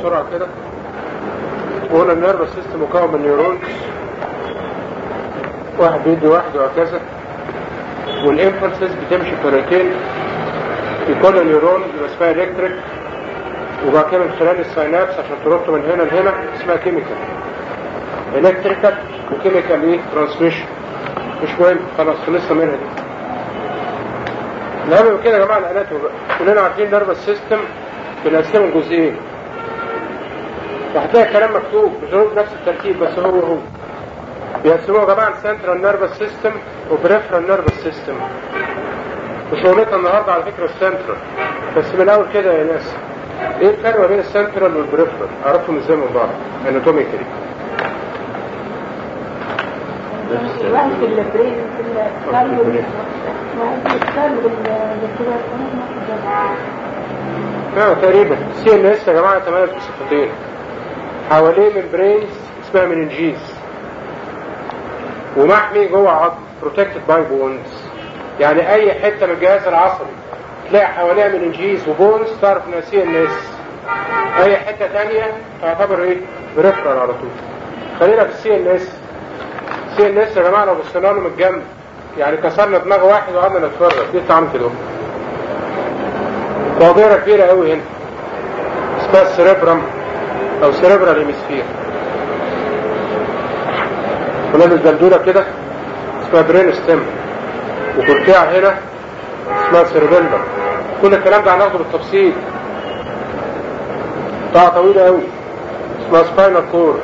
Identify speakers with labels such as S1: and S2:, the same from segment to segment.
S1: بسرعة كده وقلنا النيرفس سيستم مكون من نيورونز واحد بيدي واحد وهكذا والانفلسز بتمشي بطريقتين في كل نيورون يبقى اسمها الكتريك وبعد كده من خلال الساينابس عشان تربط من هنا لهنا اسمها كيميكال الكتريكال وكيميكال ايه ترانسميشن مش مهم خلاص خلصنا منها دي الأهم من كده يا جماعة الأناتومي بقى كلنا عارفين نيرفس سيستم بنقسمه لجزئين وهتلاقي الكلام مكتوب مش هو بنفس الترتيب بس هو هو بيقسموه يا جماعة السنترال نيرفس سيستم وبريفرال نيرفس سيستم وشغلتنا النهارده على فكرة السنترال بس من الأول كده يا ناس ايه الفرق ما بين السنترال والبريفرال؟ عرفتهم ازاي من بعض اناتوميكالي
S2: واحد في البرين في الكاريو واحد في الكاريو
S1: اه تقريبا سي ان اس يا جماعه تميز بصفتين حواليه ممبرينز اسمها مننجيز ومحمي جوه عظم بروتكتد باي بونز يعني اي حته من الجهاز العصبي تلاقي حواليها مننجيز وبونز تعرف انها سي ان اس اي حته ثانيه تعتبر ايه بريفرال على طول خلينا في السي ان اس سي ان اس يا جماعه لو بصينا له من الجنب يعني كسرنا دماغ واحد وقعدنا نتفرج ايه التعامل كده مواضيع كبيرة قوي هنا اسمها السريبرم او سريبرال هيمسفير ونلبس دلدولة كده اسمها برين ستيم وكلكعة هنا اسمها سيربيلم كل الكلام ده هناخده بالتفصيل بتاع طويلة قوي اسمها سباينال كور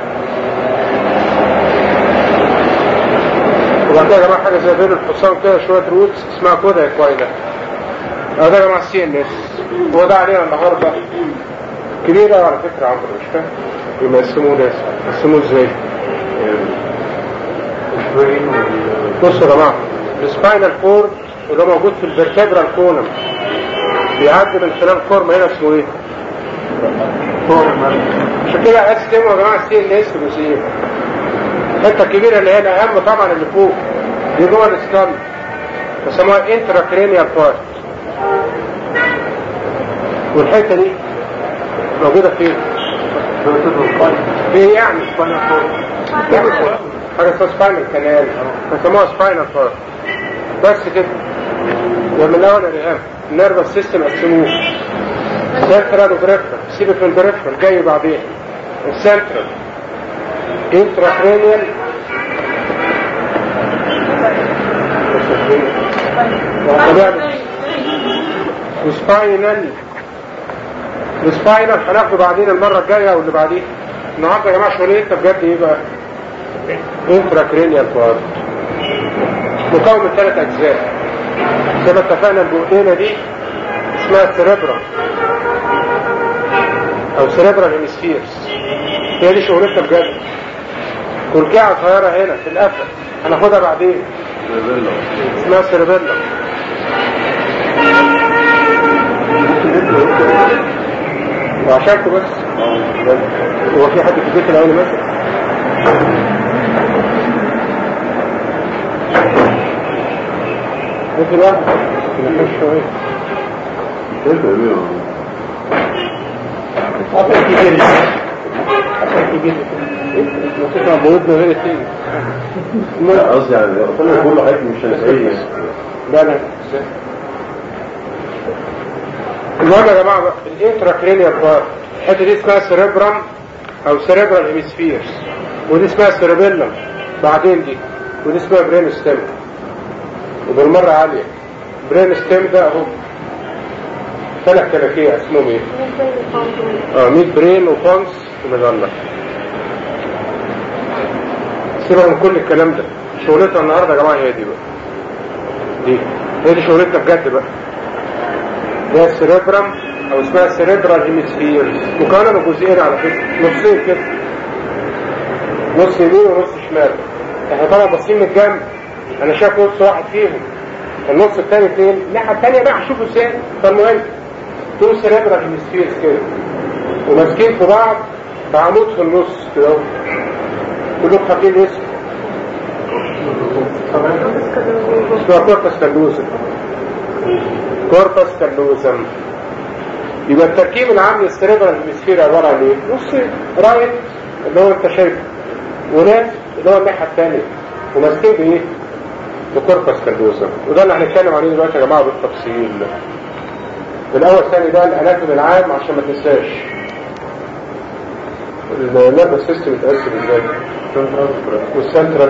S1: وبعد كده يا جماعة حاجة زي بين الحصان كده شوية روتس اسمها كودا كويلة اه ده يا جماعة السي ان اس هو ده علينا النهاردة كبيرة على فكرة عمرو مش فاهم يبقى يقسموه ده يقسموه ازاي بصوا يا جماعة السباينال كورد اللي موجود في الفرتبرال كونم بيعدي من خلال فورم هنا اسمه ايه؟ عشان كده قسموا يا جماعة السي ان اس جزئين الحتة الكبيرة اللي هي الأهم طبعا اللي فوق دي جوه الاسكال بيسموها انتراكرينيال بارت والحته دي موجوده فين؟ في يعني حاجه اسمها سباينال كانال بيسموها سباينال بارت بس كده يبقى من الاول الاهم النيرفس سيستم قسموه سنترال وبريفرال سيبك من البريفرال جاي بعدين السنترال انتراكرينيال وسباينال السباينال هناخده بعدين المرة الجاية واللي بعديها النهارده يا جماعة شغلتنا بجد ايه بقى؟ انتراكرينيال بارت مكون من ثلاث اجزاء زي ما اتفقنا البؤدينة دي اسمها سيريبرا او سيريبرال هيمسفيرز هي دي شغلتنا بجد كلكعة صغيرة هنا في القفل هناخدها بعدين اسمها سيربيلا وعشانكم بس هو في حد في البيت الاول مثلا ممكن واحد نخش شوية أصلا كبير أصلا كبير وتسمع بودنا غير التاني
S3: لا قصدي يعني كله كله حاجة مش هنسأيه
S1: لا لا المهم يا جماعة بقى الانتراكرينيال بارت الحتة دي اسمها سيريبرام او سيريبرال هيمسفيرز ودي اسمها سيربيلم بعدين دي ودي اسمها برين ستيم وبالمرة عالية برين ستيم ده اهو ثلاث كلاكيع اسمهم ايه؟ اه ميد برين وفانس ومجلة سيبها من كل الكلام ده شغلتنا النهارده يا جماعه هي دي بقى دي هي دي شغلتنا بجد بقى ده السيريبرام او اسمها سيريبرال هيمسفيرز مكونه من جزئين على فكره نصين كده نص يمين ونص شمال احنا طبعا باصين من الجنب انا شايف نص واحد فيهم النص الثاني فين؟ الناحيه الثانيه بقى هشوفه ازاي فالمهم دول سيريبرال هيمسفيرز كده وماسكين في بعض بعمود في النص كده اهو كلهم خفيف اسم اسمها كوربس كالوزم كوربس كالوزم يبقى التركيب العام للسريبرال هيمسفير عباره عن ايه؟ نصين رايت اللي هو انت شايفه وليفت اللي هو الناحيه الثانيه وماسكين بايه؟ بكوربس كالدوزا وده اللي هنتكلم عليه دلوقتي يا جماعه بالتفصيل الاول ثاني ده الاناتومي العام عشان ما تنساش النيرفس سيستم يتقسم ازاي؟ والسنترال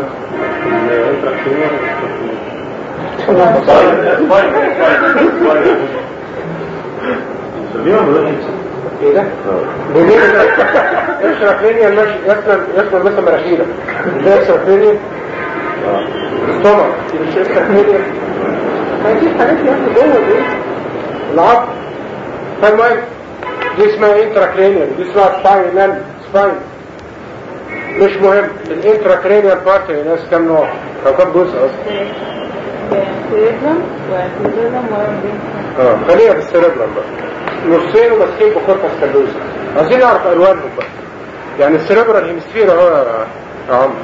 S1: ايه ده؟ منين ده؟ اشرح لي المشي يسمى يسمى مثلا مراحيلك ده اشرح لي السtomach مش اشرح لي ما دي حاجات يا ابني جوه دي العظم فالمهم دي اسمها انتراكرينيال دي اسمها سباينال سباين مش مهم الانتراكرينيال بارت يا ناس كام نوع او كام جزء اصلا
S2: سيريبرم وسيريبرم ورمبين
S1: اه خليها في السيريبرم بقى نصين وماسكين بكوربس كالوزا عايزين نعرف الوانهم بقى يعني السيريبرال هيمسفير اهو يا- يا عمرو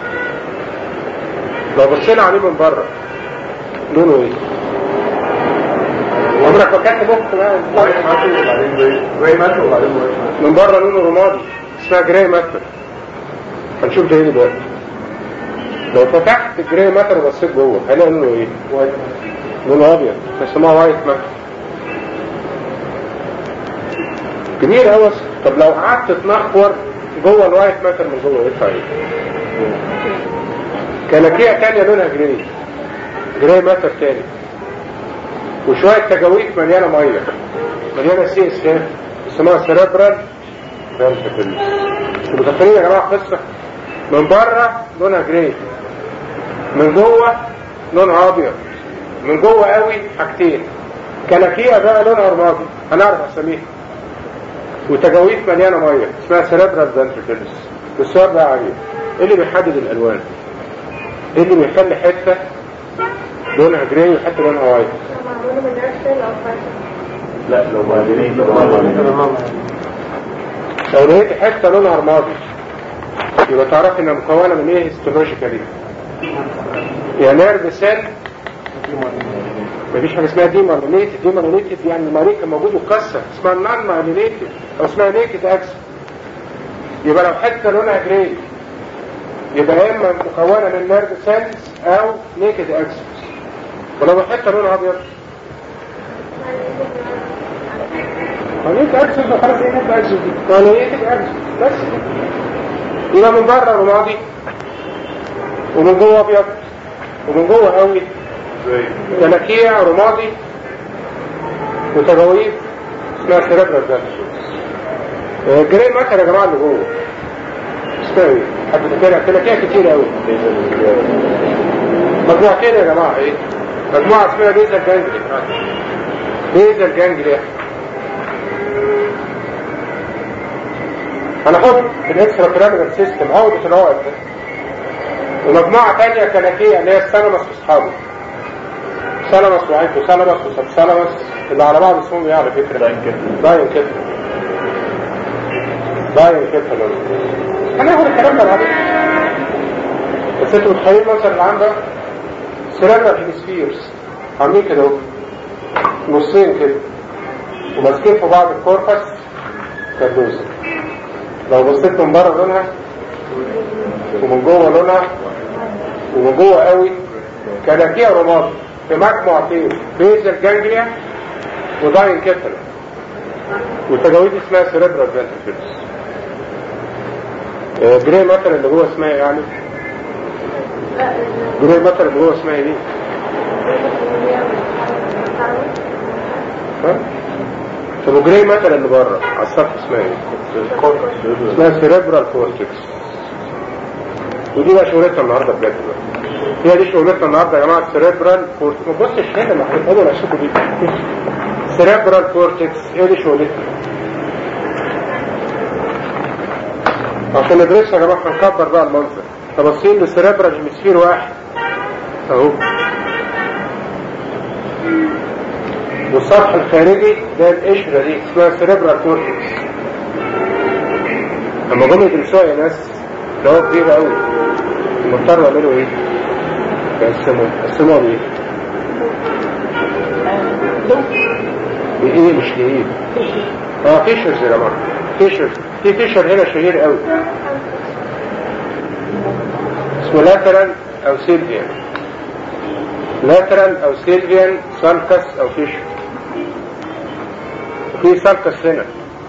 S1: لو بصينا عليه من بره لونه ايه؟ عمرك ما كانت مخ بقى من بره لونه رمادي اسمها جراي ماتر هنشوف ده ايه دلوقتي لو فتحت الجراي ماتر وبصيت جوه هلاقي لونه ايه؟ لونه ابيض بيسموها وايت ماتر كبير قوي طب لو قعدت تنخور جوه الوايت ماتر من جوه يطلع ايه؟ كنكيه تانية لونها جراي جراي ماتر تاني وشوية تجاويف مليانة مية مليانة سي اس اف اسمها سيريبرال فيرتيكلز متخيلين يا جماعة قصة من بره لونها جراي من جوه لونها ابيض من جوه قوي حاجتين كنكيه بقى لونها رمادي هنعرف اساميها وتجاويف مليانه ميه اسمها سيريبرال فنتريكلز والسؤال بقى عليه ايه اللي بيحدد الالوان؟ ايه اللي بيخلي حته لونها جراي وحته لونها وايت؟
S3: لا لو معدنين
S1: لو لقيت حته لونها رمادي يبقى تعرف انها مكونه من ايه هيستولوجيكالي يا نيرف سيل مفيش حاجه اسمها ديمالونيتد ديمالونيتد يعني المريء كان موجود واتكسر اسمها نون مالونيتد او اسمها نيكد اكس يبقى لو حته لونها جراي يبقى يا اما مكونه من نيرف سيلز او نيكد اكس ولو حته لونها ابيض مالونيتد اكس خلاص ايه نيكد اكس دي مالونيتد اكس بس كده. يبقى من بره رمادي ومن جوه ابيض ومن جوه قوي تنكيع رمادي وتجاويف اسمها سيريبرال فانتشز جراي ماتر يا جماعه اللي جوه اسمها ايه؟ حد تتابع تنكيع كتير قوي مجموعتين يا جماعه ايه؟ مجموعه اسمها بيزل جانجليا بيزل جانجليا هناخد الاكسترا بيراميدال سيستم عقدة العقد ده ومجموعة تانية كنكية اللي هي السلمس واصحابه سلمس وهيبوثالامس وسبثالامس اللي على بعض اسمهم ايه على فكرة؟
S3: داين كده.
S1: داين كده داين كده هناخد الكلام ده بعدين بس انتوا متخيلين مثلا العام ده سيريبرال هيمسفيرز عاملين كده اهو نصين كده وماسكين في بعض الكوربس كالدوزة لو بصيت من بره لونها ومن جوه لونها ومن جوه قوي كان فيها رماد في مجموعتين بيزل جانجليا وداين كتل والتجاويز اسمها سيريبرال فنتركلز جراي ماتر اللي جوه اسمها إيه يعني جراي ماتر اللي جوه اسمها ايه ها؟ طب جراي ماتر اللي بره على السطح اسمها ايه اسمها سيريبرال كورتكس ودي بقى شغلتنا النهارده بجد بقى هي دي شغلتنا النهارده يا جماعه السيريبرال كورتكس ما تبصش هنا ما احنا بنقول اشوفه دي سيريبرال كورتكس هي دي شغلتنا عشان ندرسها يا جماعه هنكبر بقى المنظر فبصين للسيريبرال هيمسفير واحد اهو والسطح الخارجي ده القشره دي اسمها سيريبرال كورتكس لما جم يدرسوها يا ناس ده هو كبير قوي المضطر يعملوا ايه؟ يقسموا يقسموها بايه؟ بايه مش لايه؟ اه فيشرز يا جماعه فيشرز في فيشر هنا شهير قوي اسمه لاترال او سيلفيان لاترال او سيلفيان سالكس او فيشر في سالكس هنا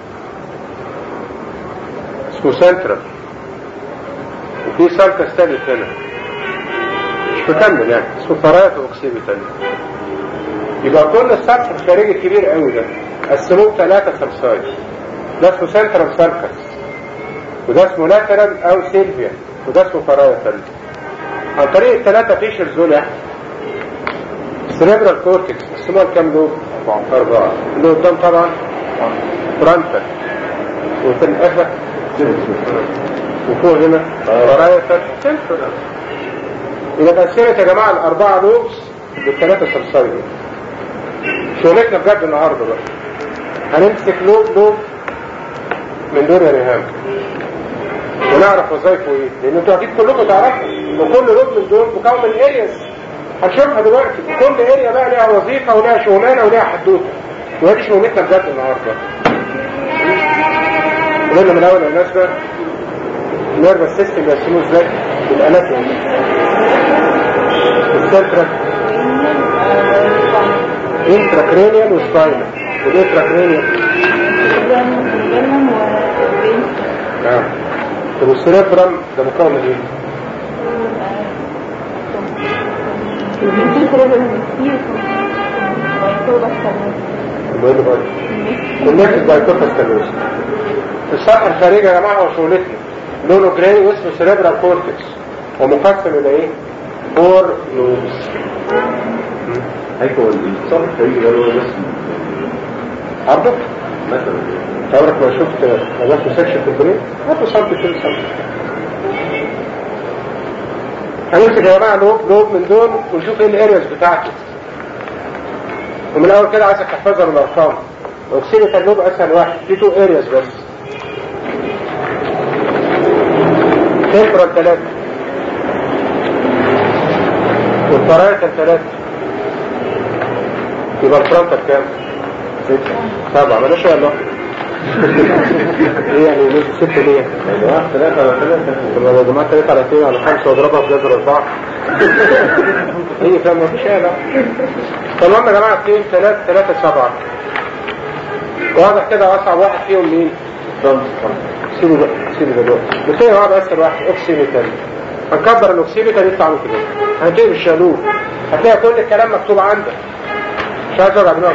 S1: اسمه سنترال وفي سالكس تالت هنا مش مكمل يعني اسمه فرايت اوكسيبيتال يبقى كل السطح الخارجي الكبير قوي ده قسموه ثلاثة سبسايد ده اسمه سنترال سالكس وده اسمه لاترال او سيلفيان وده اسمه فرايتال عن طريق الثلاثة فيشرز دول احنا السريبرال كورتكس قسموها لكام لوب؟ أربعة اللي قدام طبعا فرونتال وفي الآخر وفوق هنا فرايتال سنترال يبقى تقسمت يا جماعة الأربعة لوبس بالثلاثة سبسايد شغلتنا بجد النهارده بقى هنمسك لوب لوب من دول يا ريهام ونعرف وظايفه ايه لان انتوا اكيد كلكم تعرفوا ان كل لوب من دول مكون من ارياز هنشوفها دلوقتي كل اريا بقى ليها وظيفه وليها شغلانه وليها حدوته وهذه شغلتنا بجد النهارده قلنا من الاول الناس بقى النيرفس سيستم بيقسموه ازاي بالاناتومي السنترال انتراكرينيال وسباينال والانتراكرينيال نعم طب والسيريبرال ده مكون من ايه؟ المهم بقى النكس بايكوتاس كالوس السطح الخارجي يا جماعه هو شغلتنا لونه جراي واسمه سيريبرال كورتكس ومقسم الى ايه؟ فور لوبس
S3: هيكون الصف الخارجي ده هو بس
S1: عرضك
S3: مثلا
S1: عمرك ما شفت نظافة سكشن في البريد هاتوا صمت كل صمت هنمسك يا جماعة لوب لوب من دول ونشوف ايه الارياز بتاعته ومن الاول كده عايزك تحفظها من الارقام اوكسيدة اللوب اسهل واحد في تو ارياز بس تمبرال ثلاثة والفرايتال ثلاثة يبقى الفرونتال كام؟ ستة سبعة مالوش ولا ايه يعني ليه ستة ليه؟
S3: يعني واحد ثلاثة على ثلاثة
S1: طب يا جماعة ثلاثة على اثنين على خمسة واضربها بجذر أربعة هي فاهم مفيش ايه لا فالمهم يا جماعة اثنين ثلاثة ثلاثة سبعة واضح كده أصعب واحد فيهم مين؟ سيبه بقى سيبه دلوقتي بس هي واحد أسهل واحد أوكسيميتال هنكبر الأوكسيميتال يطلع له كده هنبتدي بالشالوب هتلاقي كل الكلام مكتوب عندك مش عايز أرجع دماغك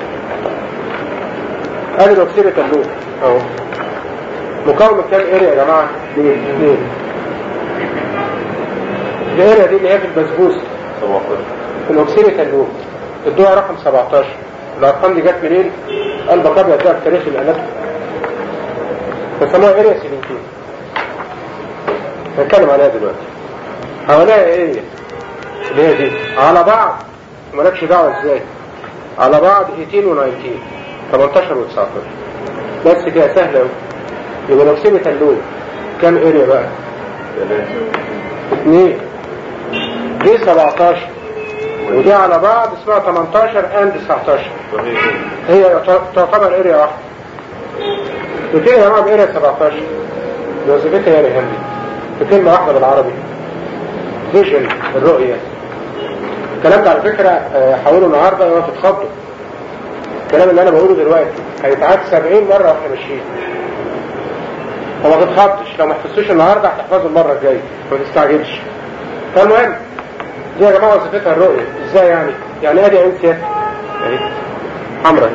S1: ادي الاوكسيميتال لوب اهو مكون من كام اريا يا جماعه؟ اثنين الاريا دي اللي هي في البسبوسه
S3: 17
S1: في الاوكسيميتال لوب الدواء رقم 17 الارقام دي جت منين؟ قلبك ابيض ده في تاريخ الاناتومي فسموها اريا 17 هنتكلم عليها دلوقتي حواليها ايه؟ اللي هي دي على بعض مالكش دعوه ازاي على بعض 18 و 19 18 و 19 بس كده سهله قوي يبقى لو سيبت اللون كام اريا بقى؟ اثنين دي 17 ودي على بعض اسمها 18 اند 19 هي تعتبر اريا واحده وكده يا جماعه باريا 17 وظيفتها هي رهان دي في كلمه واحده بالعربي فيجن الرؤيه الكلام ده على فكره آه، حاولوا النهارده وما تتخضوا الكلام اللي انا بقوله دلوقتي هيتعاد 70 مره واحنا ماشيين وما تتخضش لو ما حفظتوش النهارده هتحفظه المره الجايه ما تستعجلش فالمهم دي يا جماعه وظيفتها الرؤيه ازاي يعني؟ يعني ادي عين سياسه اهي حمراء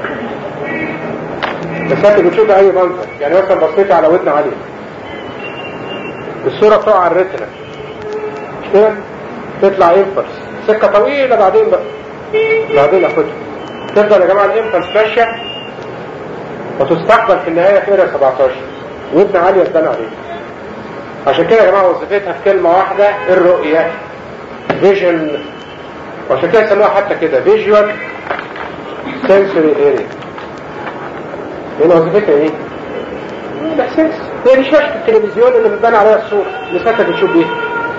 S1: بس انت بتشوف اي منظر يعني مثلا بصيت على ودن عاليه الصوره بتقع على الريتنا مش كده؟ تطلع انفرس سكه طويله بعدين بقى بعدين اخدها تفضل يا جماعه الانفرس ماشيه وتستقبل في النهايه في اريا 17 ودن عاليه تبان عليه عشان كده يا جماعه وظيفتها في كلمه واحده الرؤيه فيجن وعشان كده يسموها حتى كده فيجوال سنسوري اريا لان وظيفتها ايه؟ الاحساس هي دي شاشه التلفزيون اللي بتبان عليها الصوره اللي ساعتها بتشوف بيها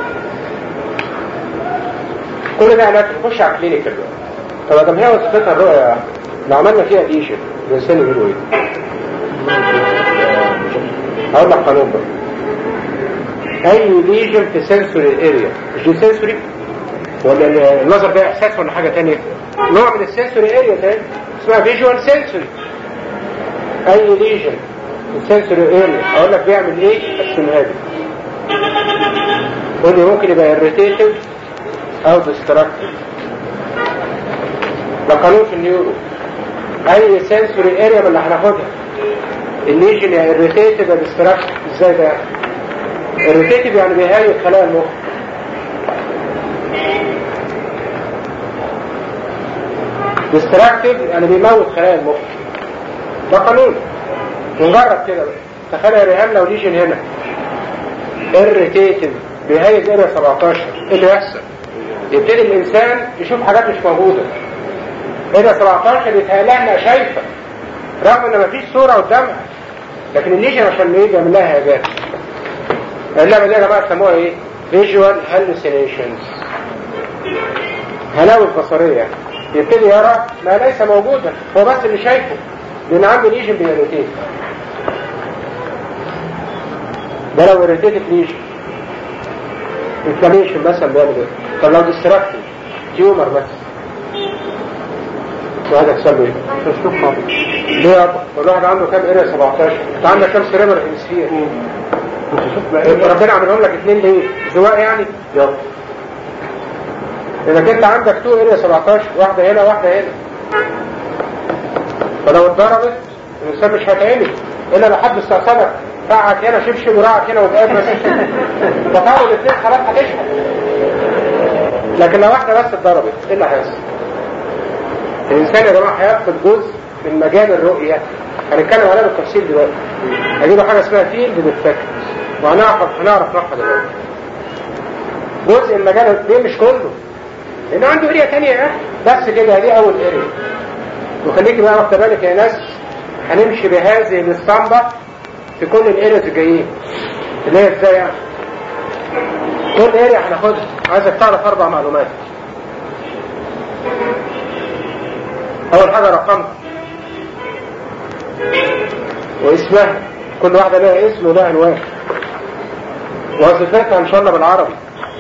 S1: كل ده علاج تخش على الكلينيك دلوقتي طب يا جماعه هي وظيفتها الرؤيه لو عملنا فيها ديشن الانسان يقولوا ايه؟ هقول لك قانون بقى اي ليجن في سنسوري اريا مش دي سنسوري ولا النظر ده احساس ولا حاجه تانية نوع من السنسوري اريا تاني اسمها فيجوال سنسوري اي ليجن في سنسوري اريا اقول لك بيعمل ايه قسمها لي قول لي ممكن يبقى irritative او destructive ده قانون في النيورو اي سنسوري اريا من اللي هناخدها الليجن يا irritative يا destructive ازاي ده irritative يعني بيهايئ خلايا المخ destructive يعني بيموت خلايا المخ ده قانون نجرب كده بقى تخيل يا ريهام لو ليجن هنا irritative بيهيئ اريا 17 ايه اللي يحصل؟ يبتدي الانسان يشوف حاجات مش موجوده اريا 17 يتهيأ لها انها شايفه رغم ان مفيش صوره قدامها لكن الليجن عشان ايه بيعمل لها هجات اللعبه دي يا جماعه سموها ايه؟ فيجوال هالوسينيشنز هلاوس بصريه يعني يبتدي يرى ما ليس موجودا هو بس اللي شايفه لان عنده ليجن بيريتيت ده لو ريتيتد ليجن انفلاميشن مثلا بيعمل ايه؟ طب لو ديستراكتيف تيومر بس وهذا يحصل له ايه؟ مش خالص ليه يا ابا؟ الواحد عنده كام اريا 17 انت عندك كام سيريبر هيمسفير ربنا عملهم لك اثنين ليه؟ زواق يعني؟ يلا انك انت عندك تو اريا 17 واحده هنا واحده هنا فلو اتضربت الانسان مش هيتعمل الا لو حد استأصلك رعك هنا شبشب ورعك هنا وبقى بس فطاروا الاثنين خلاص هتشحن لكن لو واحده بس اتضربت ايه اللي هيحصل؟ الانسان يا جماعه هيفقد جزء من مجال الرؤيه هنتكلم عليها بالتفصيل دلوقتي هجيبه حاجه اسمها فيلد ديفكت وهنعرف هنعرف نوعها دلوقتي جزء من مجال ليه مش كله لان عنده اريا تانية اه بس كده دي اول اريا وخليكي بقى واخده بالك يا ناس هنمشي بهذه الاسطمبة في كل الارياز الجايين اللي هي ازاي يعني كل اريا هناخدها عايزك تعرف اربع معلومات اول حاجة رقمها واسمها كل واحدة لها اسم ولها عنوان وظيفتها ان شاء الله بالعربي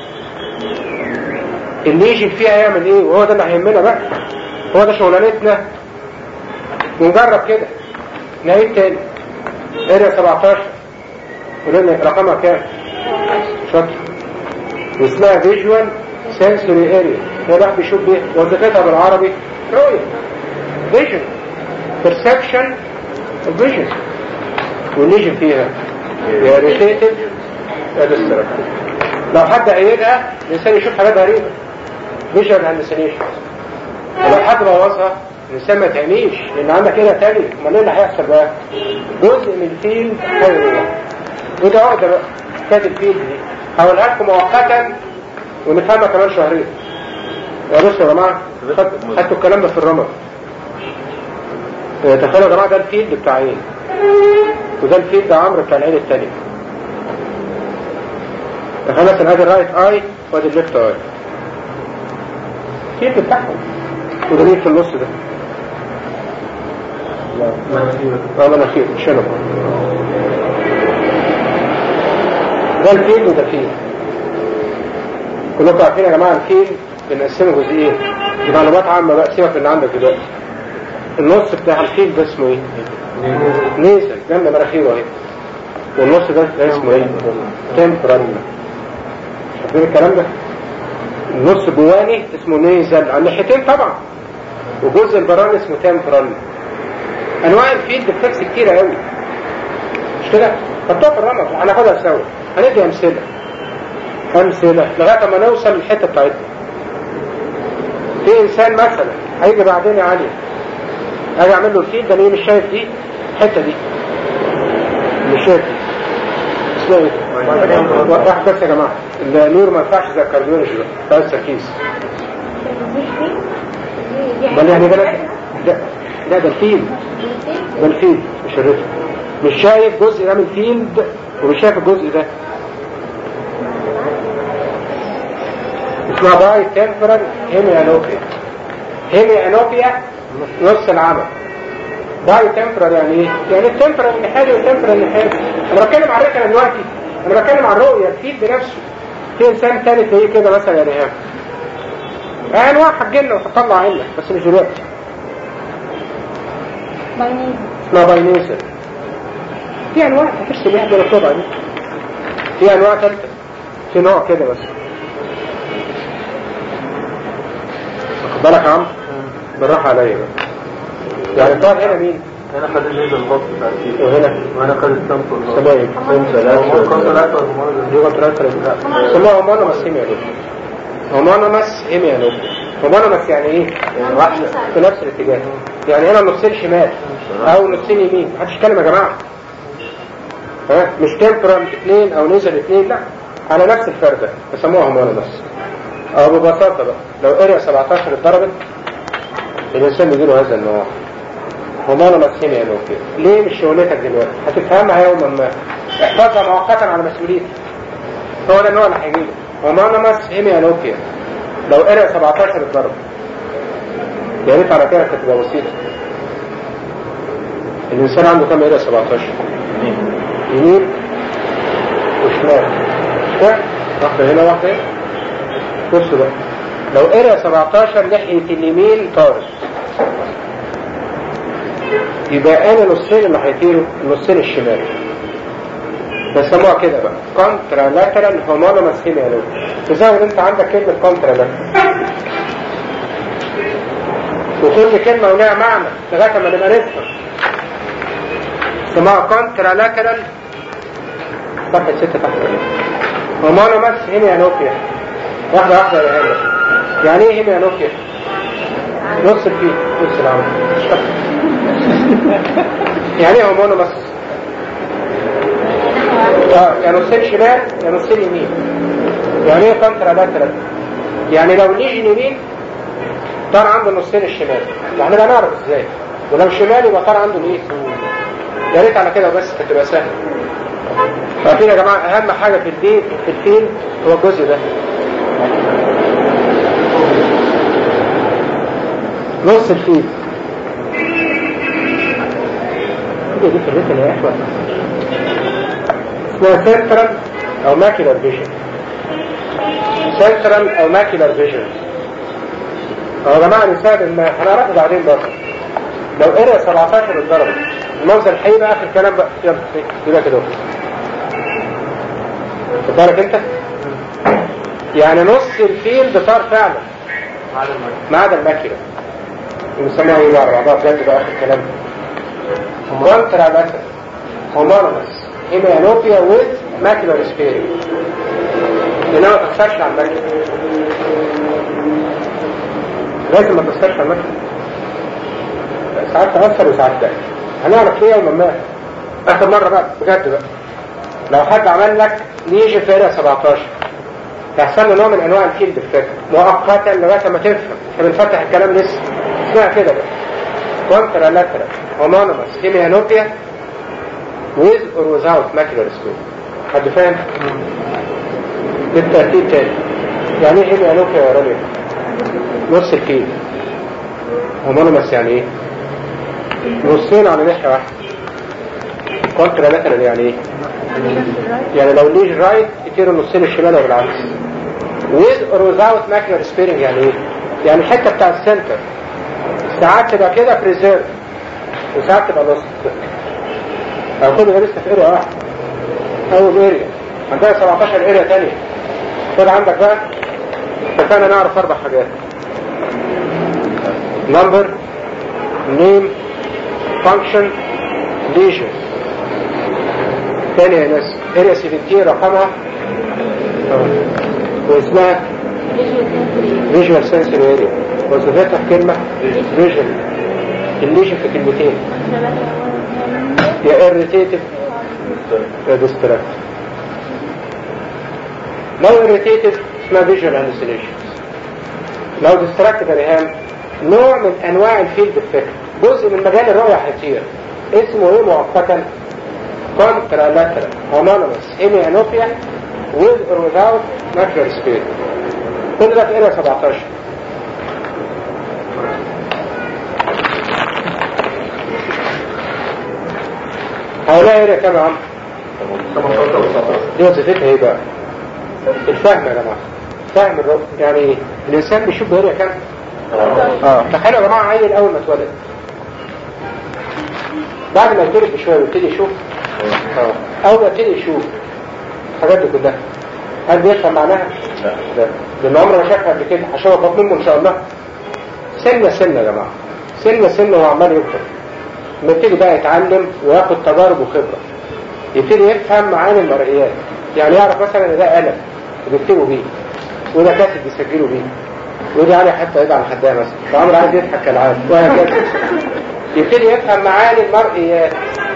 S1: الليجن فيها يعمل ايه وهو ده اللي هيهمنا بقى هو ده شغلانتنا ونجرب كده نعيد تاني اريا 17 قولنا رقمها كام شاطر واسمها فيجوال سنسوري اريا هو الواحد بيشوف بيها وظيفتها بالعربي رؤية فيجن perception فيجن والليجن فيها يا ريتيتد يا ديستراكتيف لو حد قيدها الانسان يشوف حاجات غريبه فيجوال هالوسينيشن ولو حد بوظها الانسان ما تعميش لان عندك كده تاني امال ايه اللي هيحصل بقى؟ جزء من الفيلد هيروح وده عقده بقى كانت الفيلد دي هقولها لكم مؤقتا ونفهمها كمان شهرين يا بصوا يا جماعه خدتوا الكلام ده في الرمل تخيلوا يا جماعه ده الفيلد بتاع عين وده الفيلد ده عمرو بتاع العين التانية تخيل مثلا ادي الرايت اي وادي الليفت اي الفيلد بتاعهم وده مين في النص ده؟ اه مناخير شنب ده الفيل وده فيل كلكم عارفين يا جماعه الفيل بنقسمه جزئين دي معلومات عامه بقى سيبك من اللي عندك دلوقتي النص بتاع الفيل ده اسمه ايه؟ نيزل جنب مناخيره اهي والنص ده ده اسمه ايه؟ تمبرال عارفين الكلام ده؟ النص جواني اسمه نيزل على الناحيتين طبعا وجزء البراني اسمه تمبرال انواع الفيلد بتكس كتيرة قوي مش كده حطوها في الرمل هناخدها سوا هندي امثله امثله لغايه ما نوصل للحته بتاعتنا في انسان مثلا هيجي بعدين يا علي اجي اعمل له الفيلد انا مش شايف دي الحته دي مش شايف دي اسمها ايه؟ واحد بس يا جماعه النور ما ينفعش زي الكارديولوجي بقى بس تركيز بل يعني ده ده لا ده الفيلد ده الفيلد مش الريتم مش شايف جزء ده من الفيلد ومش شايف الجزء ده اسمها باي تمبرال هيميانوبيا هيميانوبيا نص العمل باي تمبرال يعني ايه؟ يعني التمبرال نحالي والتمبرال نحالي انا بتكلم على الركنه دلوقتي انا بتكلم على الرؤيه الفيل بنفسه في انسان تاني تلاقيه كده مثلا يعني ايه يعني انواع هتجيلنا وهتطلع عنا بس مش دلوقتي
S2: مايونيز
S1: اسمها باينيزر في انواع هترسم احدى الطبع دي في انواع ثالثه في نوع كده بس واخد بالك يا عم بالراحه عليا بقى يعني الطبع هنا مين؟
S3: انا خد الليزر البط بتاع الكيلو
S1: وهنا
S3: وانا خد السامبل
S1: سبايك
S3: ثلاثة
S1: لغه ثلاثه سموها هومونوماس هيميانوب هومونوماس هيميانوب هومونوماس يعني ايه؟
S3: واحدة
S1: في نفس الاتجاه يعني هنا نصين شمال او نصين يمين محدش يتكلم يا جماعه ها مش تمبرال اثنين او نزل اثنين لا على نفس الفردة بيسموها هومونوماس او ببساطة بقى لو اريا 17 اتضربت الانسان بيجيله هذا النوع هومونوماس هيميانوبيا ليه مش شغلتك دلوقتي هتفهمها يوما ما احفظها مؤقتا على مسؤوليتك هو ده النوع اللي هيجيله هومونوماس هيميانوبيا لو اريا 17 اتضربت يا ريت على كده كانت تبقى بسيطة الإنسان عنده كام إيريا 17 يمين وشمال مش كده؟ واحدة هنا واحدة هنا بصوا بقى لو إيريا 17 ناحية اليمين طارد يبقى أنا نصين اللي هيطيروا النصين الشمال بيسموها كده بقى كونترا لاترال هومونوماس هيميانوب تزود انت عندك كلمة كونترا لاترال وكل كلمة ولها معنى لغاية ما نبقى نفهم اسمها كونترا لاترال صفحة ستة تحت هومونوماس هيميانوبيا واحدة واحدة يا هلا يعني ايه هيميانوبيا؟ نص الفيل نص العمل يعني ايه هومونوماس؟ اه يا نصين شمال يا نصين يمين يعني ايه كونترا لاترال؟ يعني لو ليجن يمين طار عنده النصين الشمال يعني بقى نعرف ازاي ولو شمال يبقى طار عنده الايه يا ريت على كده بس هتبقى سهله عارفين يا جماعه اهم حاجه في الدين في الفيل هو الجزء ده نص الفيل هي دي كلمتها اللي هي احمد اسمها سنترال او ماكيولار فيجن سنترال او ماكيولار فيجن هو يا جماعه نساعد ان هنعرفه بعدين برضه لو اريا 17 اتضربت المنظر الحقيقي بقى اخر كلام بقى يلا يبقى كده خد بالك انت يعني نص الفيل بطار فعلا ما عدا الماكينه بنسموها ايه بقى على بعضها بجد بقى اخر كلام كونترا لاتر هومونومس هيميانوبيا ويز ماكيولار سبيري لانها ما تخسرش على الماكينه لازم ما تخسرش على الماكينه ساعات تأثر وساعات لا هنعرف ليه يوم ما اخر مرة بقى بجد بقى لو حد عمل لك ليجي في اريا 17 تحصل له نوع من انواع الفيلد افكت مؤقتا لغايه ما تفهم احنا بنفتح الكلام لسه اسمها كده بقى كونترا لاترال هومونومس هيميانوبيا with or without macular stroke حد فاهم؟ بالترتيب تاني يعني ايه هيميانوبيا يا راجل؟ نص الفيل هومونومس يعني ايه؟ نصين على ناحية واحدة كونترا لاترال يعني ايه؟ يعني لو ليج رايت يطيروا النصين الشمال وبالعكس with or without macular sparing يعني ايه؟ يعني الحتة بتاع السنتر ساعات تبقى كده بريزيرف وساعات تبقى نص هاخدها لسه في اريا واحدة اول اريا عندها 17 اريا تانية خد عندك بقى اتفقنا نعرف اربع حاجات نمبر نيم فانكشن ليجن تاني يا ناس اريا 17 رقمها آه. واسمها فيجوال سنسوري اريا وظيفتها في كلمة فيجن الليجن في كلمتين يا اريتيتيف يا ديستراكت لو اريتيتيف اسمها فيجوال هالوسينيشن لو ديستراكت يا ريهام نوع من انواع الفيلد افكت جزء من مجال الرؤية هيطير اسمه ايه مؤقتا كونترا لاترال هومونومس هيميانوبيا with or without macular space كل ده في اريا 17 هؤلاء هنا كام يا عم؟ دي وظيفتها ايه بقى؟ الفهم يا جماعة فهم الرب يعني الإنسان بيشوف هنا كام؟ اه تخيلوا يا جماعة عيل أول ما اتولد بعد ما يتولد بشوية ويبتدي يشوف اه أول ما يبتدي يشوف الحاجات دي كلها هل بيفهم معناها؟
S3: لا
S1: لا لأن عمره ما شافها قبل كده هشوف منه إن شاء الله سنة سنة يا جماعة سنة سنة وهو عمال يكتب لما يبتدي بقى يتعلم وياخد تجارب وخبرة يبتدي يفهم معاني المرئيات يعني يعرف مثلا ان ده قلم بيكتبوا بيه وده كاتب بيسجلوا بيه وده عليه حتى يدعى الخدام مثلا فعمر عايز يضحك كالعادة وهكذا يبتدي يفهم معاني المرئيات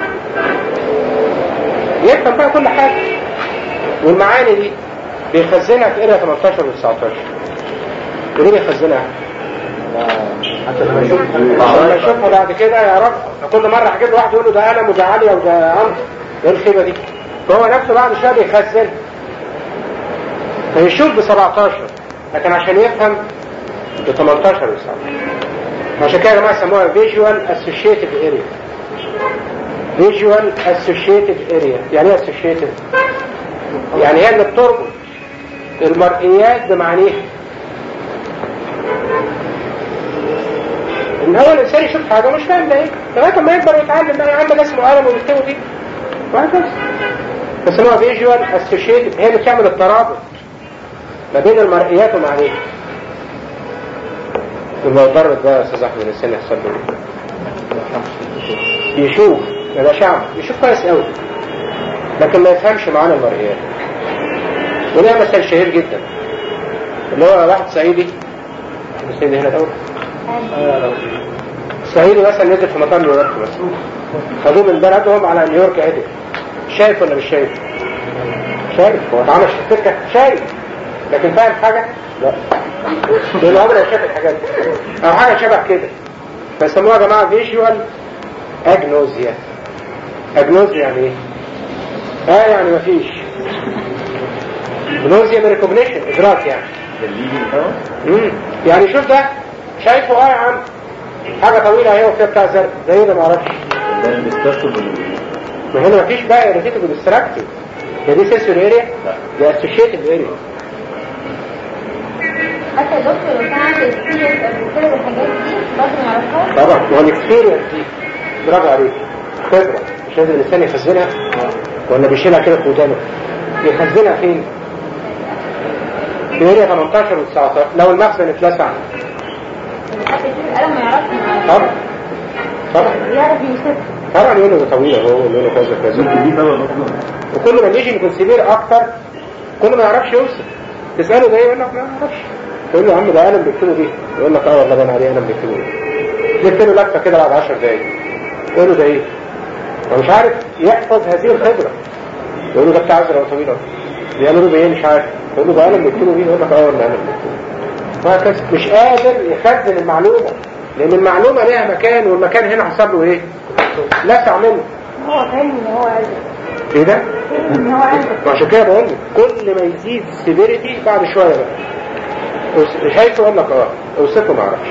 S1: يفهم بقى كل حاجة والمعاني دي بيخزنها في اريا 18 و 19 وليه بيخزنها؟
S3: حتى لما يشوف
S1: لما يشوفها بعد كده يعرف كل مرة حكيت له واحد يقول له ده قلم وده عليا وده عمرو ايه الخيبة دي؟ فهو نفسه بعد شوية بيخزن فيشوف ب 17 لكن عشان يفهم ب 18 و 19 عشان كده يا جماعة سموها فيجوال اسوشيتيف اريا فيجوال اسوشيتيف اريا يعني ايه اسوشيتيف؟ يعني هي اللي بتربط المرئيات بمعانيها ان هو الانسان يشوف حاجه مش فاهم ده ايه لغايه ما يكبر ويتعلم بقى يا عم ده اسمه قلم وبيكتبوا دي وهكذا بس هو فيجوال اسوشيتد هي اللي بتعمل الترابط ما بين المرئيات ومعانيها لما يضرب بقى يا استاذ احمد الانسان يحصل له ايه؟ يشوف ما يبقاش اعمى يشوف كويس قوي لكن ما يفهمش معاني المرئيات وده مثل شهير جدا اللي هو واحد صعيدي الصعيدي هنا الاول صعيدي مثلا نزل في مطار نيويورك مثلا خدوه من بلدهم على نيويورك عدل شايف ولا مش شايف؟ شايف هو اتعمل في السكه شايف لكن فاهم حاجه؟ لا لان عمره ما شاف الحاجات دي او حاجه شبه كده فيسموها يا جماعه فيجوال اجنوزيا اجنوزيا يعني ايه؟ اه يعني مفيش جنوزيا من ريكوجنيشن ادراك يعني مم. يعني شوف ده شايفه اه يا عم حاجه طويله اهي وفيها بتاع زرق ده ايه ده ما اعرفش ما هنا مفيش بقى اريتيتيف ديستراكتيف ده دي سنسوري اريا ده اسوشيتيف اريا
S2: حتى يا دكتور لو كان عنده اكسبيرينس قبل كده والحاجات دي برضه ما يعرفهاش
S1: طبعا ما هو الاكسبيرينس دي برافو عليك خبره مش لازم الانسان يخزنها ولا بيشيلها كده في ودانه يخزنها فين؟ في اريا 18 و 19 لو المخزن اتلسع
S2: حتى يشوف القلم ما يعرفش ما
S1: طبعا طبعا
S2: يعرف يوصف
S1: طبعا يقول له ده طويل اهو يقول له كذا كذا وكل ما يجي يكون سبير اكتر كل ما يعرفش يوصف تساله ده ايه يقول لك ما اعرفش تقول له يا عم ده قلم بيكتبه بيه يقول لك اه والله ده انا عليه قلم بيكتبه بيه جبت له لفه كده بعد 10 دقايق يقول له ده ايه هو مش عارف يحفظ هذه الخبره يقول له ده بتاع ازرق طويل اهو يقول له بايه مش عارف يقول له ده قلم بيكتبه بيه يقول لك اه والله قلم بيكتبه بيه وهكذا مش قادر يخزن المعلومه لان المعلومه ليها مكان والمكان هنا حصل له ايه لسع منه
S2: هو فاهم ان هو عايز
S1: ايه ده
S2: ان هو عايز
S1: وعشان كده بقول لك كل ما يزيد السيفيريتي بعد شويه بقى أوس- شايفه يقول لك اه اوصفه ما اعرفش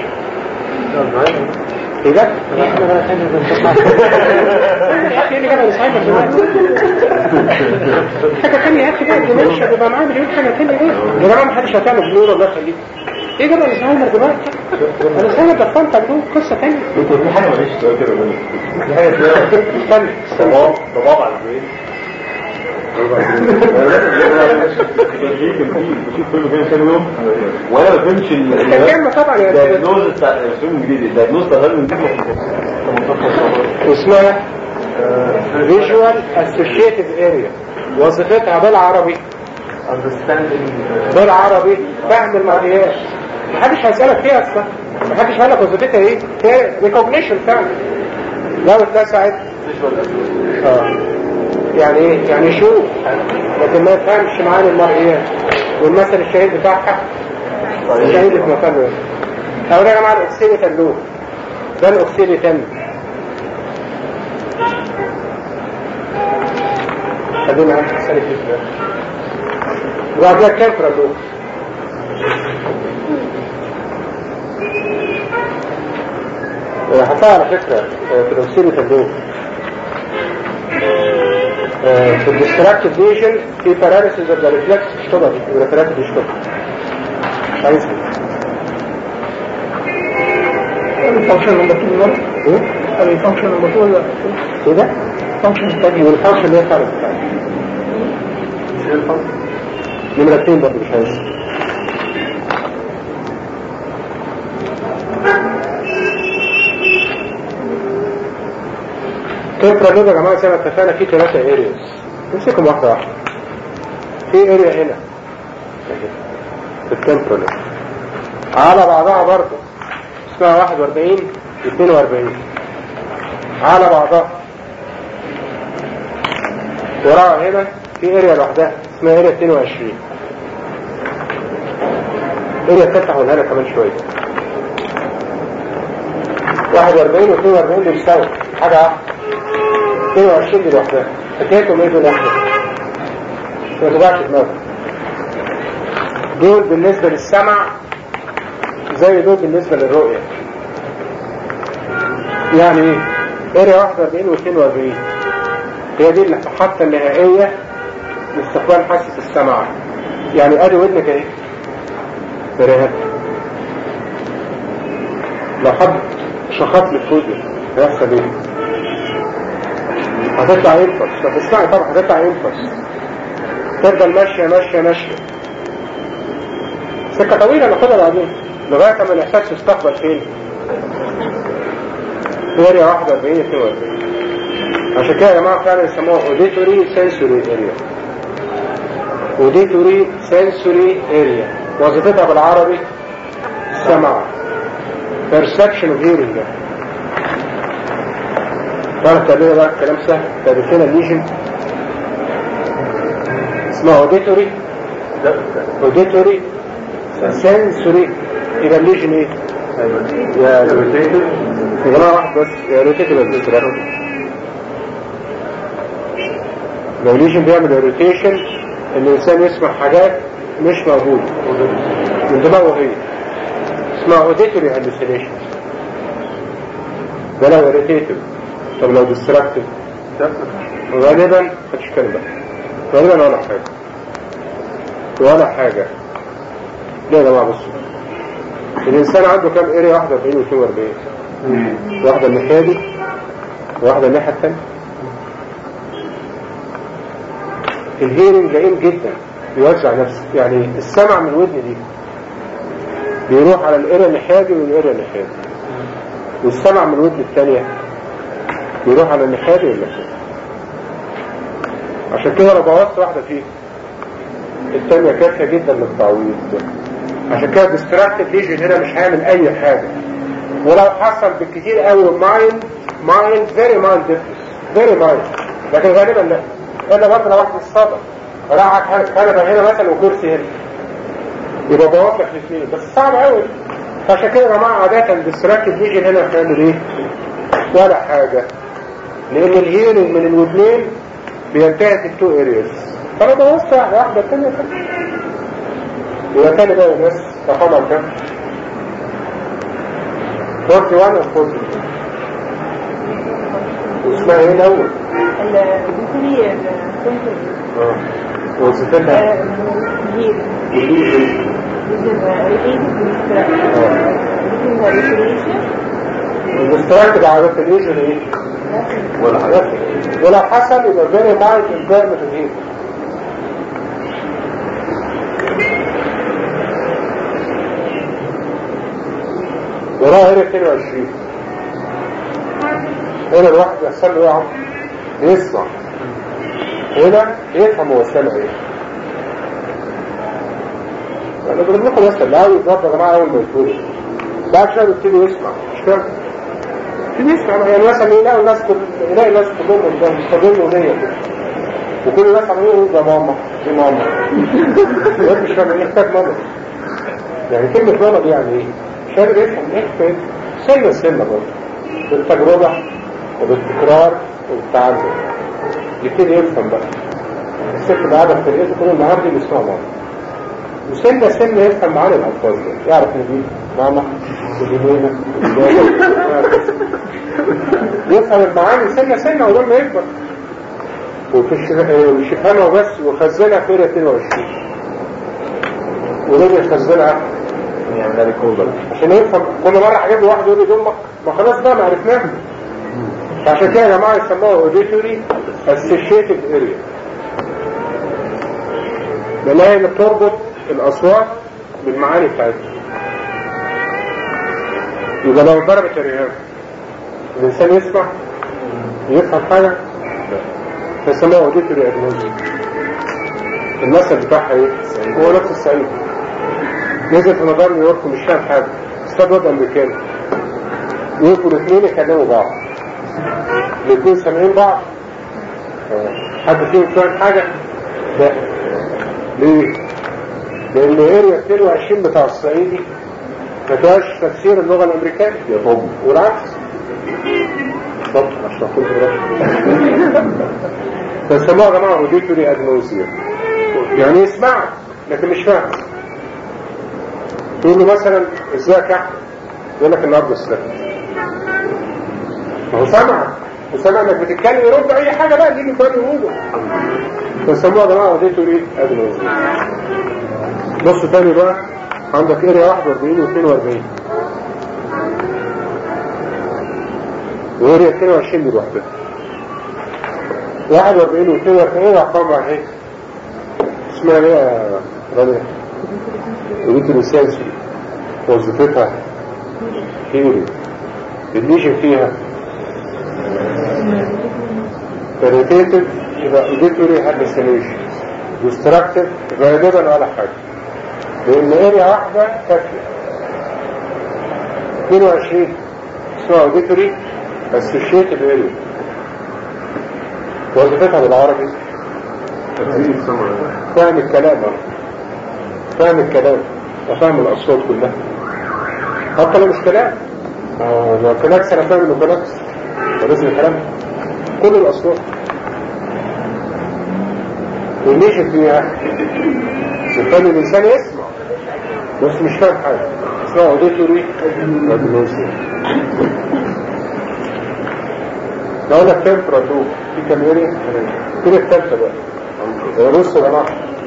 S1: ايه ده؟ يا اخي اللي جاب الزهايمر دلوقتي حاجه ثانيه يا اخي بقى الدمنشيا بيبقى معاه مليون حاجه ثانيه ايه؟ يا جماعه ما حدش هتعمل بلور الله يخليك ايه جاب الزهايمر دلوقتي؟ الزهايمر ده فانتا بلور قصه ثانيه
S3: في حاجة معلش سؤال كده قدامك. في حاجة اسمها
S1: استنى استنى
S3: ضباب ضباب على البرين بشوف فيلم كده ثاني يوم وانا ما فهمتش ال
S1: الترجمه طبعا يا أستاذ.
S3: الدايجنوز بتاع الفيلم الجديد الدايجنوز بتاع الفيلم الجديد
S1: اسمها فيجوال اسوشيتيف اريا وظيفتها بالعربي بالعربي فهم المرئيات محدش هيسألك فيها اصلا محدش هيقول لك وظيفتها ايه هي ريكوجنيشن فعلا لو اتلسعت اه يعني ايه يعني يشوف لكن ما يفهمش معاني المرئيات والمثل الشهير بتاعها الشهير في مكانه او يا جماعه الاكسيلي تلوه ده الاكسيلي تم خلينا عندك سنة كده وبعدها كامبرا لوب حطها على فكرة في الأكسيري تندوب آه، في الديستراكتيف ليجن في باراليسيس اوف ذا ريفلكس اشتغل الريفلكس بيشتغل مش عايز
S2: الفانكشن نمبر 2 مرة
S1: ايه؟
S2: الفانكشن نمبر 2 ولا
S1: كده؟
S2: فانكشن
S1: الثاني والفانكشن اللي هي بتاعت بتاعت نمرة اتنين برضه مش عايز كيف ردود يا جماعة زي ما اتفقنا في ثلاثة ارياز نمسكهم واحدة واحدة في اريا هنا في التمبرال على بعضها برضه اسمها 41 42 على بعضها وراها هنا في اريا لوحدها اسمها اريا 22 اريا التالتة هقولها لك كمان شوية 41 و 42 دول سوا حاجة واحدة 22 دي لوحدها حكايتهم ايه دول احنا ما تبعش دماغك دول بالنسبة للسمع زي دول بالنسبة للرؤية يعني ايه اريا 41 و 42 هي دي المحطة النهائية لاستقبال حاسة السمع يعني ادي ودنك اهي بريهات لو حد شخط لك في ودنك هيحصل ايه؟ هتطلع ينفس لو تسمعي طبعا هتطلع ينفس تفضل ماشية ماشية ماشية سكة طويلة ناخدها بعدين لغاية ما الإحساس يستقبل فين؟ في اريا 41 42 عشان كده يا جماعة فعلا يسموها اوديتوري سنسوري اريا اوديتوري سنسوري اريا وظيفتها بالعربي السمع perception of hearing ده تعرف تعملها بقى كلام سهل تعرفين الليجن اسمها اوديتوري اوديتوري سنسوري يبقى الليجن ايه؟ يا روتيتور يا جماعة واحد بس يا روتيتور يا روتيتور لو ليجن بيعمل روتيشن الانسان يسمع حاجات مش موجودة من دماغه هي اسمها اوديتوري هالوسينيشن ده لو روتيتور طب لو ديستراكتيف غالبا مفيش كلمة غالبا ولا حاجة ولا حاجة ليه يا جماعة بصوا الإنسان عنده كام اريا واحدة 40 و 42 واحدة الناحية دي واحدة الناحية الثانية الهيرنج لئيم جدا بيوزع نفسه يعني السمع من الودن دي بيروح على الاريا الناحية دي والاريا الناحية دي والسمع من الودن الثانية بيروح على الناحية دي والناحية دي عشان كده لو بوظت واحدة فيه الثانية كافية جدا للتعويض عشان كده ديستراكتيف ليجن هنا مش هيعمل اي حاجة ولو حصل بالكتير قوي مايند مايند فيري مايند ديفنس فيري مايند لكن غالبا لا الا برضه لو واحد الصدى راحت كنبه هنا مثلا وكرسي هنا يبقى بوظ لك الاثنين بس صعب قوي فعشان كده يا جماعه عاده الديستراكتيف ليجن هنا بتعمل ايه؟ ولا حاجه لان الهيرنج من الودنين بينتهي في التو ارياز فانا بوظت واحده واحده الثانيه يبقى تاني بقى الناس رقمها كام؟ 41 و 40 واسمها ايه الاول؟
S2: البيتري سنتر
S1: اه وظيفتها
S2: هير
S1: الليجن الديستراكتيف عادة الليجن ايه؟
S3: ولا حاجة
S1: ولو حصل يبقى فيري مايند امبيرمنت هير وراها هنا 22 هنا الواحد يحصل له ايه يا عم؟ يسمع هنا يفهم هو سامع ايه انا بقول لكم بس اللي عاوز يضرب يا جماعه اول ما يتولد بعد شويه يبتدي يسمع مش كده؟ يبتدي يسمع يعني مثلا يلاقي الناس كل يلاقي الناس كلهم قدام مستقبلين اغنيه كده وكل الناس عمالين يقولوا ده ماما دي ماما الواد مش فاهم ايه محتاج ماما يعني كلمه ماما دي يعني ايه؟ مش قادر يفهم ايه فين سنه سنه برضه بالتجربه وبالتكرار وبالتعلم يبتدي يفهم بقى الست اللي قاعده في البيت كل النهار دي بيسمعوا ماما وسنة سنة يفهم معاني الألفاظ دي يعرف إن دي ماما ودي مينا ودي بابا. يفهم المعاني سنة سنة ولما يكبر وفي الشف- مش يفهمها بس وخزنها في اريا 22 وليه يخزنها
S3: يعني ده ريكوردر
S1: عشان يفهم كل مرة حاجات له واحد يقول لي دول ما خلاص بقى ما عرفناها عشان كده يا جماعة يسموها اوديتوري اسوشيتد اريا لانها هي اللي بتربط الاصوات بالمعاني بتاعتها يبقى لو ضربت الرهاب الانسان يسمع يفهم حاجة فيسموها اوديتوري اجنوزي المثل بتاعها ايه؟ هو نفس السعيد نزل في مدار نيويورك مش فاهم حاجة استاد واد امريكاني يقفوا الاثنين يكلموا بعض الاثنين سامعين بعض حد فيهم فاهم حاجة لا ليه؟ لأن اريا 22 بتاع الصعيدي ما فيهاش تفسير اللغة الأمريكية
S3: يا طب
S1: والعكس طب عشان كنت فسموها يا جماعة اوديتوري اجنوزيا يعني يسمعك لكن مش فاهم تقول له مثلا ازيك يا احمد يقول لك النهارده السبت ما هو سامعك وسامع انك بتتكلم يرد اي حاجه بقى اللي يجي تاني يقوله فسموها يا جماعه اوديتوري اجنوزيا بص تاني بقى عندك اريا 41 و 42 واريا 22 دي لوحدها 41 و 42 ارقام اهي اسمها ايه يا رانيا؟ الوتر سنسوري وظيفتها هيري الليجن فيها فيريتيتيف يبقى اوديتوري هالوسينيشن ديستراكتيف غالبا ولا حاجه لان اريا واحده كافيه 22 اسمها اوديتوري اسوشيتد اريا وظيفتها بالعربي
S3: تفسير السمع
S1: فاهم الكلام أهو. فاهم الكلام وفاهم الأصوات كلها حتى لو مش كلام آه، لو كلاكس أنا فاهم إنه كلاكس ولازم الكلام كل الأصوات والنيشن فيها بتخلي الإنسان يسمع بس مش فاهم حاجة اسمها اوديتوري اجنوزيا لو انا تمبرا تو في كام اريا؟ الاريا الثالثة بقى بص يا جماعة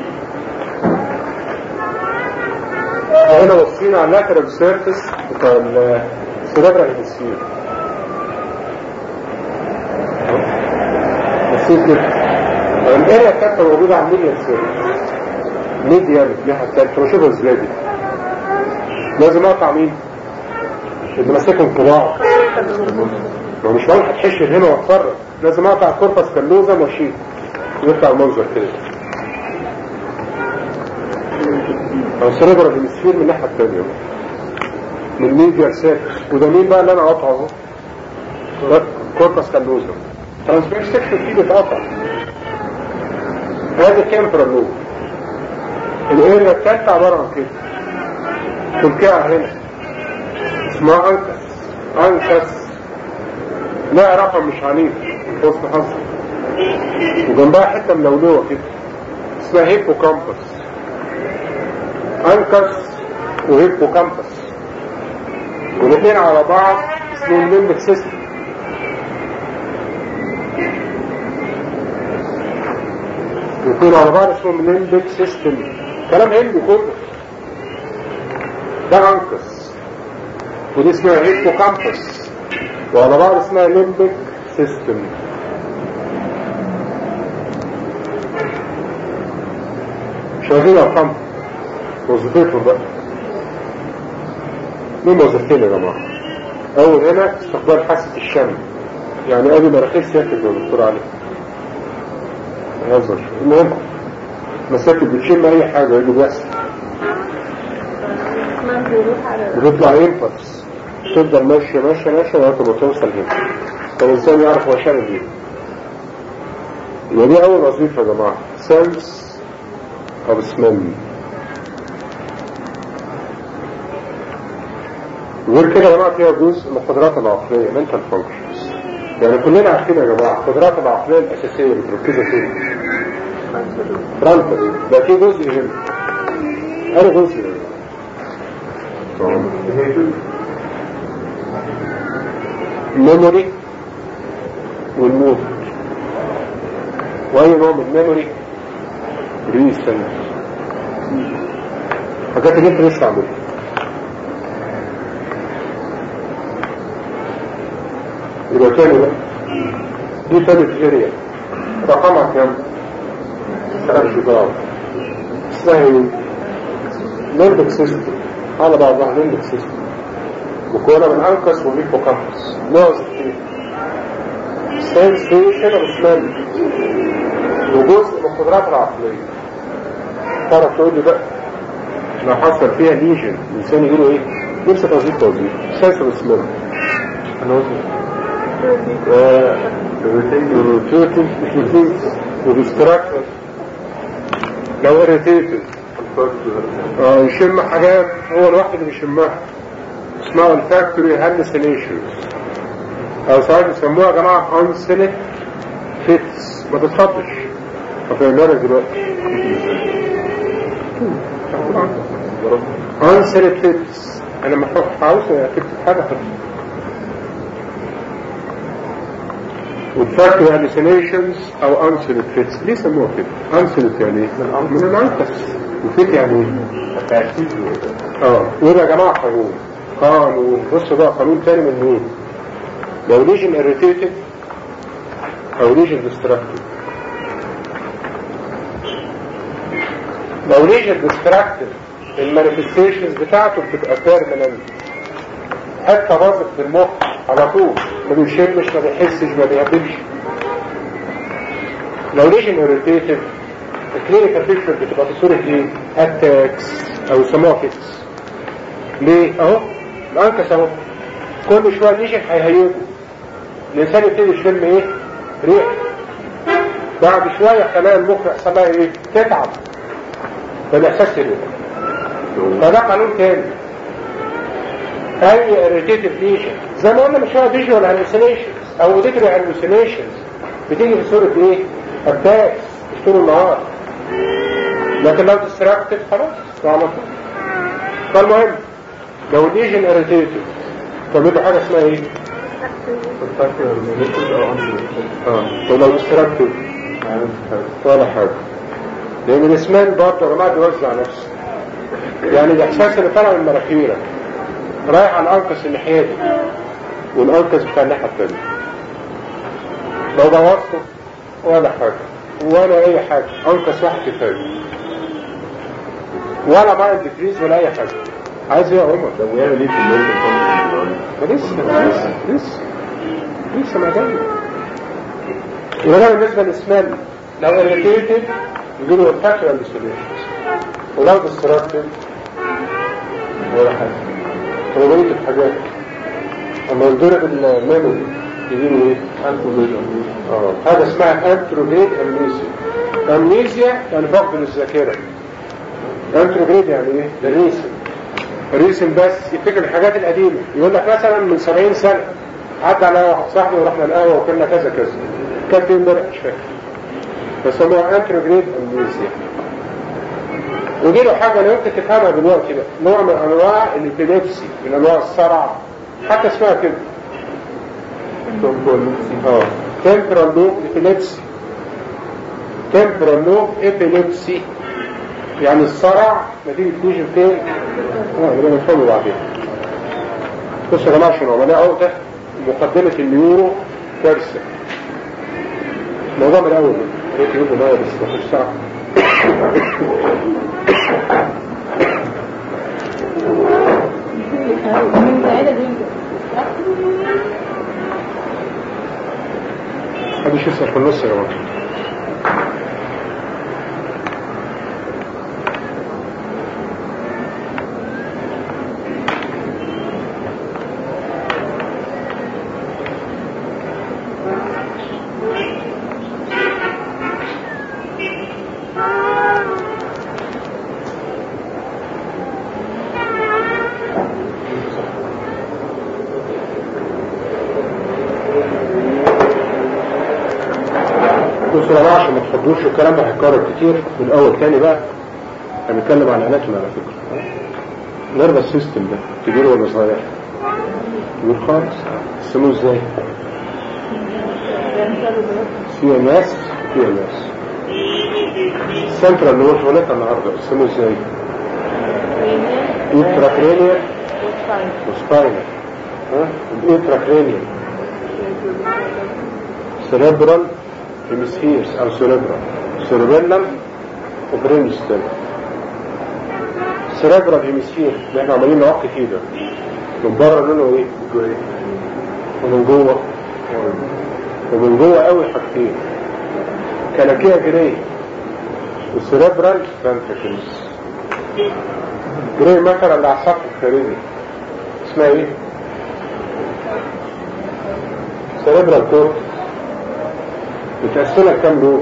S1: هنا بصينا على اللاترال سيرفيس بتاع السيربرال هيمسفير بصيت كده الاريا الثالثة موجودة على الميديال سيرفيس ميديال الناحية الثالثة بشوفها ازاي دي لازم اقطع مين؟ اللي ماسكهم في بعض ما هو مش معقول هتحشر هنا واتفرج لازم اقطع كوربس كالوزا واشيل ويطلع المنظر كده او سيريبرال هيمسفير من الناحيه الثانيه من ميديال سيرفس وده مين بقى اللي انا قاطعه اهو ده كوربس كالوزا ترانسفير سيكشن فيه بيتقطع هذا كامبرال لوب الاريا الثالثه عباره عن كده تركيا هنا اسمها انكس انكس لا رقم مش عنيف في وسط حصر وجنبها حته ملولوه كده اسمها هيبو كامبس انكس وهيبو كامبس والاثنين على بعض اسمهم ليمبك سيستم الاثنين على بعض اسمهم ليمبك سيستم كلام هندي كله ده انكس ودي اسمها هيبو كامبس وعلى بعض اسمها ليمبك سيستم شغالين ارقام وظيفتهم بقى مين وظيفتين يا جماعه اول هنا استخدام حاسه الشم يعني ادي مراخير سيادة الدكتور علي هزر المهم مساكن بتشم اي حاجه يجي بيحصل
S2: ما بيروح على
S1: بتطلع امبلس تفضل ماشيه ماشيه ماشيه لغايه ما توصل هنا فالانسان يعرف هو شامل ايه يبقى دي اول وظيفه يا جماعه سنس او سمل غير كده يا جماعه فيها جزء من القدرات العقليه mental functions يعني كلنا عارفين يا جماعه القدرات العقليه الاساسيه متركزه فين؟ فرانتال ده في جزء هنا انا جزء هنا الميموري والمود واي نوع من الميموري ريسنت حاجات اللي انت لسه عاملها يبقى تاني بقى دي ثالث اريا رقمها كام؟ ثلاث شباب اسمها ايه؟ ليمبك سيستم على بعضها ليمبك سيستم مكونة من انكس وميكوكامبس ناقص ايه؟ سنسيشن وسمال وجزء من القدرات العقلية تعرف تقول لي بقى لو حصل فيها ليجن الانسان يجيله ايه؟ نفس توظيف توظيف سنس وسمال انا قلت روتيتنج وديستراكشن لو اريتيتد اه يشم حاجات هو الواحد اللي بيشمها اسمها الفاكتوري هالوسينيشنز او ساعات بيسموها يا جماعه انسلت فيتس ما تتخضش هفهمها لك دلوقتي انسلت فيتس انا ما عاوز اكتب حاجه خفيفه والفاكتوري هالوسينيشنز او انسلت فيتس ليه سموها كده؟ انسلت يعني ايه؟ من الانكس وفيت يعني ايه؟ اه وده يا جماعه قانون قانون بصوا بقى قانون تاني من مين؟ لو ليجن اريتيتد او ليجن ديستراكتد لو ليجن ديستراكتد المانيفستيشنز بتاعته بتبقى بيرمننت حتى باظت في المخ على طول ما بيشمش ما بيحسش ما بيهبلش لو ليجن اريتيتد الكلينيكال بيكتشر بتبقى في صوره ايه؟ اتاكس او يسموها فيكس ليه؟ اهو الانكس اهو كل شويه ليجن هيهيجه الانسان يبتدي يشم ايه؟ ريح بعد شويه خلايا المخ يحصل لها ايه؟ تتعب فالاحساس يروح فده قانون تاني اي اريتيتيف ليجن زي ما قلنا من شويه فيجوال هالوسينيشنز او اوديتوري هالوسينيشنز بتيجي في صوره ايه؟ اتاكس مش طول النهار لكن لو ديستراكتد خلاص على طول فالمهم لو ليجن اريتيتيف تعملوا حاجه اسمها ايه؟ اه طب لو ديستراكتد ولا حاجه لان الاسمان برضه يا جماعه بيوزع نفسه يعني الاحساس اللي طالع من مناخيرك رايح على الانكس الناحيه دي والانكس بتاع الناحيه الثانيه لو بوظته ولا حاجه ولا اي حاجه انكس واحد كفايه ولا مايند ديكريز ولا اي حاجه عايز ايه يا عمر؟
S3: طب ويعمل ايه في الميديكال
S1: ما لسه لسه لسه لسه ما جاي وده بالنسبه للاسمان لو اريتيتد يجيله فاكتورال ديسوليوشنز ولو ديستراكتد ولا حاجه هو بقيه الحاجات اما يضرب الميموري يجيله ايه؟ اه هذا اسمها انتروجريد امنيزيا امنيزيا يعني فقد للذاكره انتروجريد يعني ايه؟ ده ريسن ريسن بس يفتكر الحاجات القديمه يقول لك مثلا من 70 سنه عدى على واحد صاحبي ورحنا القهوه وكلنا كذا كذا كان في امبارح مش فاكر بس هو انتروجريد امنيزيا ودي له حاجه انا يمكن تفهمها دلوقتي بقى نوع من انواع الابيليبسي من انواع الصرع حتى اسمها كده اه temporal lobe epilepsy temporal lobe epilepsy يعني الصرع نتيجة ليجن فين؟ اه يبقى نفهمه بعدين بصوا يا جماعة عشان عملية عقدة مقدمة النيورو كارثة الموضوع من الأول يا ريت يجيبوا مية بس ما فيش ساعة
S2: من بعيدة دي
S1: محدش يسأل في النص يا جماعة بصوا يا جماعة عشان ما تفضوش الكلام ده هيتكرر كتير من الأول تاني بقى هنتكلم عن الأناتومي على فكرة نرفس سيستم ده كبير ولا صغير؟ كبير خالص قسموه ازاي؟ سي ام اس هيمسفيرس السنترال اللي هو شغلتها النهارده اسمه ازاي؟ انتراكرينيال وسباينال ها الانتراكرينيال سيريبرال هيمسفيرز او سيريبرال سيريبيلم وبرينستون سيريبرال هيمسفير اللي احنا عمالين نعق فيه ده من بره لونه ايه؟ ومن جوه ومن جوه قوي حاجتين كلاكيه جري والسيريبرال فانتركلز جري مثلا اللي على السطح الخارجي اسمها ايه؟ سيريبرال كورت متقسمة كام لون؟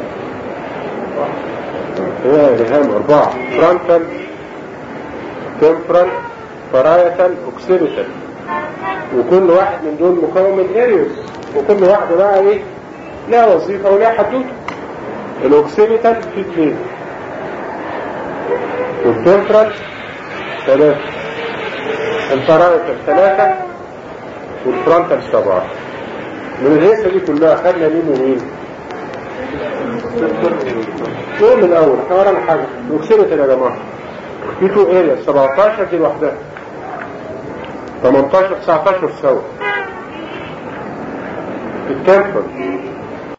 S1: ايه رهام اربعة فرونتال تمبرال بارايتال اوكسيبيتال وكل واحد من دول مكون من اريوس وكل واحدة بقى ايه لها وظيفة ولها حدوته الاوكسيبيتال في اثنين والتمبرال ثلاثة البارايتال ثلاثة والفرونتال سبعة من الهيسة دي كلها خدنا مين ومين نقول من الاول احنا ورانا حاجة الاوكسيبيتال يا جماعة في تو اريا 17 دي لوحدها 18 19 سوا التمبر